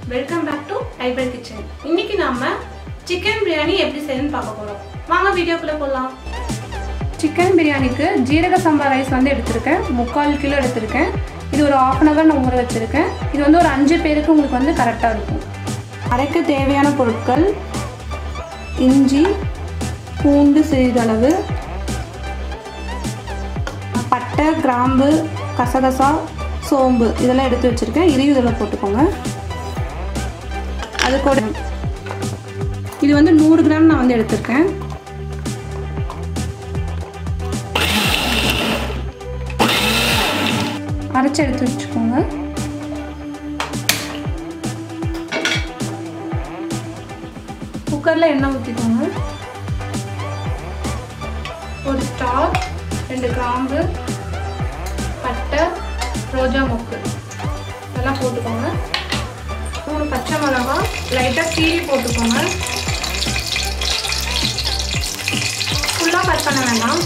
welcome back to ஐபர் kitchen இன்னைக்கு நாம சிக்கன் பிரியாணி எப்படி செய்யணும்னு பார்க்க போறோம் வாங்க வீடியோக்குள்ள போகலாம் சிக்கன் பிரியாணிக்கு ஜீரக சம்பா ரைஸ் வந்து எடுத்திருக்கேன் முக்கால் கிலோ எடுத்திருக்கேன் இது ஒரு ஆஃப் அன் ஹவர் நான் ஊற வச்சிருக்கேன் இது வந்து ஒரு அஞ்சு பேருக்கு உங்களுக்கு வந்து கரெக்டாக இருக்கும் அரைக்க தேவையான பொருட்கள் இஞ்சி பூண்டு சிறிதளவு பட்டை கிராம்பு கசகசா சோம்பு இதெல்லாம் எடுத்து வச்சுருக்கேன் இதையும் இதில் போட்டுக்கோங்க அது கூட இது வந்து நூறு கிராம் நான் வந்து எடுத்திருக்கேன் அரைச்சி எடுத்து வச்சுக்கோங்க குக்கரில் எண்ணெய் ஊற்றிக்கோங்க ஒரு ஸ்டார் ரெண்டு கிராம்பு பட்டை ரோஜா மொக்கு இதெல்லாம் போட்டுக்கோங்க மூணு பச்சை மிளகா லைட்டாக சீவி போட்டுக்கோங்க ஃபுல்லாக கட் பண்ண வேண்டாம்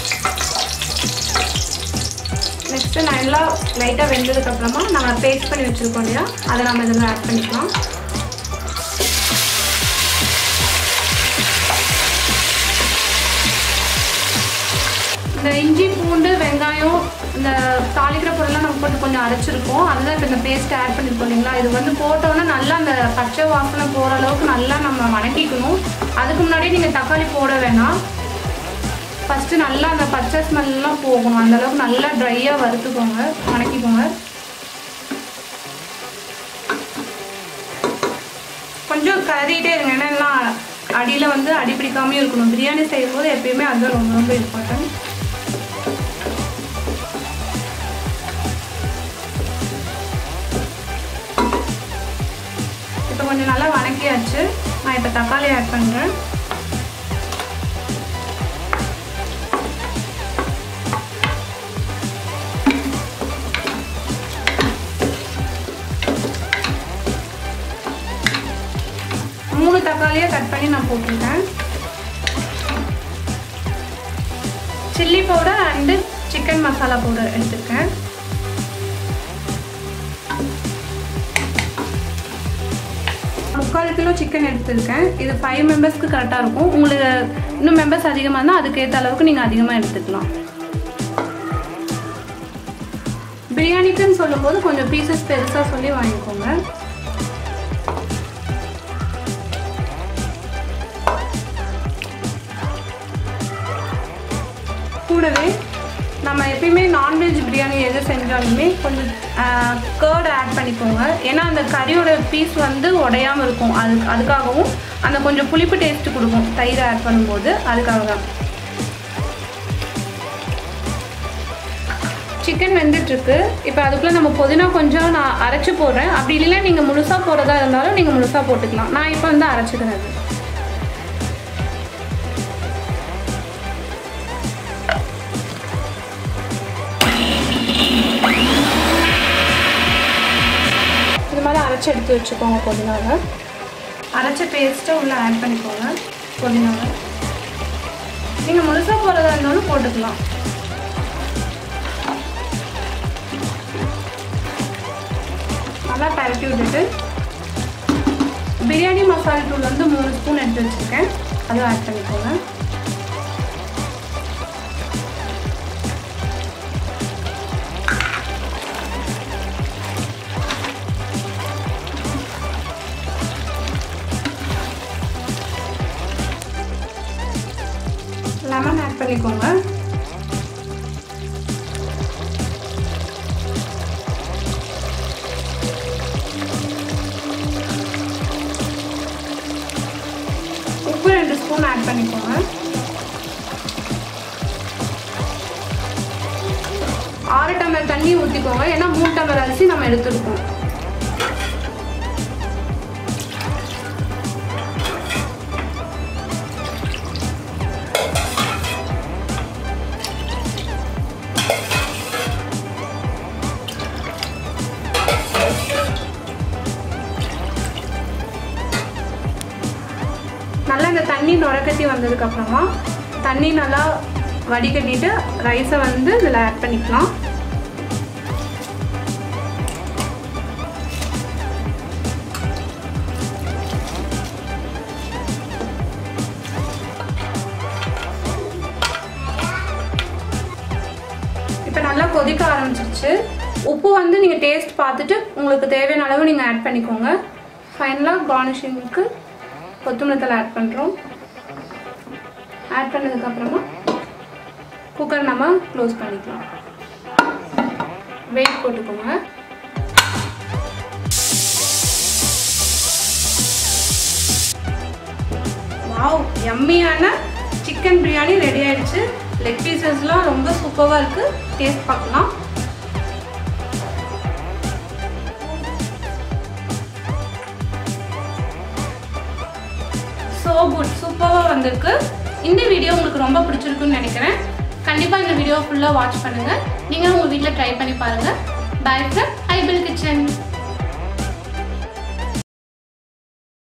நெக்ஸ்ட்டு நல்லா லைட்டாக வெந்ததுக்கப்புறமா நம்ம பேஸ்ட் பண்ணி வச்சுருக்கோம் இல்லையா அதை நம்ம இதில் ஆட் பண்ணிக்கலாம் இந்த இஞ்சி பூண்டு வெங்காயம் இந்த தாளிக்கிற பொருள்லாம் நம்ம போட்டு கொஞ்சம் அரைச்சிருக்கோம் அதுதான் இப்போ இந்த பேஸ்ட் ஆட் பண்ணியிருக்கோம் இல்லைங்களா இது வந்து போட்டோன்னே நல்லா அந்த பச்சை வாசனை போகிற அளவுக்கு நல்லா நம்ம வணக்கிக்கணும் அதுக்கு முன்னாடி நீங்கள் தக்காளி போட வேணாம் ஃபஸ்ட்டு நல்லா அந்த பச்சை ஸ்மெல்லாம் போகணும் அந்த அளவுக்கு நல்லா ட்ரையாக வறுத்துக்கோங்க வணக்கிக்கோங்க கொஞ்சம் கறிட்டே இருங்க ஏன்னா அடியில் வந்து அடி பிடிக்காமையும் இருக்கணும் பிரியாணி செய்யும்போது எப்பயுமே அதுதான் ரொம்ப ரொம்ப இம்பார்ட்டன்ட் இப்போ கொஞ்சம் நல்லா வணக்கியாச்சு நான் இப்போ தக்காளி ஆட் பண்ணுறேன் மூணு தக்காளியை கட் பண்ணி நான் போட்டிருக்கேன் chilli powder and chicken masala powder எடுத்திருக்கேன் முக்கால் கிலோ சிக்கன் எடுத்திருக்கேன் இது ஃபைவ் மெம்பர்ஸ்க்கு கரெக்டாக இருக்கும் உங்களுக்கு இன்னும் மெம்பர்ஸ் அதிகமாக இருந்தால் அதுக்கேற்ற அளவுக்கு நீங்கள் அதிகமாக எடுத்துக்கலாம் பிரியாணிக்குன்னு சொல்லும்போது கொஞ்சம் பீசஸ் பெருசாக சொல்லி வாங்கிக்கோங்க கூடவே நம்ம எப்பயுமே நான்வெஜ் பிரியாணி எது செஞ்சாலுமே கொஞ்சம் கேர்டு ஆட் பண்ணிக்கோங்க ஏன்னா அந்த கறியோட பீஸ் வந்து உடையாமல் இருக்கும் அது அதுக்காகவும் அந்த கொஞ்சம் புளிப்பு டேஸ்ட் கொடுக்கும் தயிர் ஆட் பண்ணும்போது அதுக்காக தான் சிக்கன் வெந்துட்டுருக்கு இப்போ அதுக்குள்ளே நம்ம புதினா கொஞ்சம் நான் அரைச்சி போடுறேன் அப்படி இல்லைன்னா நீங்கள் முழுசாக போடுறதா இருந்தாலும் நீங்கள் முழுசாக போட்டுக்கலாம் நான் இப்போ வந்து அரைச்சிக்கிறேன் அது இது மாதிரி அரைச்சி எடுத்து வச்சுக்கோங்க புதினாவை அரைச்ச பேஸ்ட்டை உள்ளே ஆட் பண்ணிக்கோங்க புதினாவை நீங்கள் முழுசாக போகிறதா இருந்தாலும் போட்டுக்கலாம் நல்லா பரட்டி விட்டுட்டு பிரியாணி மசாலா தூள் வந்து மூணு ஸ்பூன் எடுத்து வச்சுருக்கேன் அதுவும் ஆட் பண்ணிக்கோங்க லெமன் ஆட் பண்ணிக்கோங்க உப்பு ரெண்டு ஸ்பூன் ஆட் பண்ணிக்கோங்க ஆறு டம்ளர் தண்ணி ஊற்றிக்கோங்க ஏன்னா மூணு டம்ளர் அரிசி நம்ம எடுத்துருக்கோம் நல்லா இந்த தண்ணி நுரக்கட்டி வந்ததுக்கப்புறமா தண்ணி நல்லா வடிகட்டிட்டு ரைஸை வந்து இதில் ஆட் பண்ணிக்கலாம் ஆயிடுச்சு உப்பு வந்து நீங்கள் டேஸ்ட் பார்த்துட்டு உங்களுக்கு தேவையான அளவு நீங்கள் ஆட் பண்ணிக்கோங்க ஃபைனலாக கார்னிஷிங்க்கு கொத்தமல்லி தலை ஆட் பண்ணுறோம் ஆட் பண்ணதுக்கப்புறமா குக்கர் நம்ம க்ளோஸ் பண்ணிக்கலாம் வெயிட் போட்டுக்கோங்க வாவ் எம்மியான சிக்கன் பிரியாணி ரெடி ஆயிடுச்சு லெக் பீசஸ்லாம் ரொம்ப சூப்பராக இருக்குது டேஸ்ட் பார்க்கலாம் ஸோ குட் சூப்பராக வந்திருக்கு இந்த வீடியோ உங்களுக்கு ரொம்ப பிடிச்சிருக்குன்னு நினைக்கிறேன் கண்டிப்பாக இந்த வீடியோ ஃபுல்லாக வாட்ச் பண்ணுங்கள் நீங்களும் உங்கள் வீட்டில் ட்ரை பண்ணி பாருங்கள் பை ஃப்ரம் ஐபிள் கிச்சன்